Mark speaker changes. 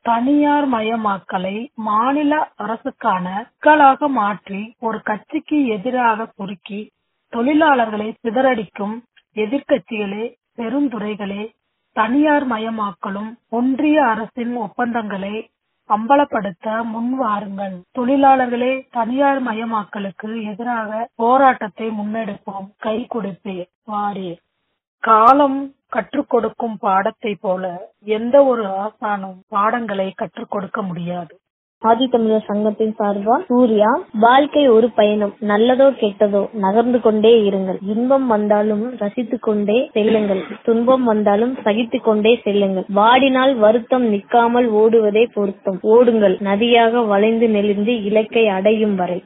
Speaker 1: தனியார் மயமாக்கலை மாநில அரசுக்கான சிக்கலாக மாற்றி ஒரு கட்சிக்கு எதிராக சுருக்கி தொழிலாளர்களை சிதறடிக்கும் எதிர்க்கட்சிகளே பெருந்துறைகளே தனியார் மயமாக்கலும் ஒன்றிய அரசின் ஒப்பந்தங்களை அம்பலப்படுத்த முன்வாருங்கள் தொழிலாளர்களே தனியார் மயமாக்கலுக்கு எதிராக போராட்டத்தை முன்னெடுப்போம் கை கொடுப்பே வாரீர் காலம் கற்றுக் கொடுக்கும் பாடத்தை போல எந்த ஒரு ஆசானும் பாடங்களை கற்றுக் கொடுக்க முடியாது
Speaker 2: ஆதித்தமிழர் சங்கத்தின் சார்பா சூர்யா வாழ்க்கை ஒரு பயணம் நல்லதோ கெட்டதோ நகர்ந்து கொண்டே இருங்கள் இன்பம் வந்தாலும் ரசித்துக் கொண்டே செல்லுங்கள் துன்பம் வந்தாலும் சகித்துக் கொண்டே செல்லுங்கள் வாடினால் வருத்தம் நிற்காமல் ஓடுவதே பொருத்தம் ஓடுங்கள் நதியாக வளைந்து நெளிந்து இலக்கை அடையும் வரை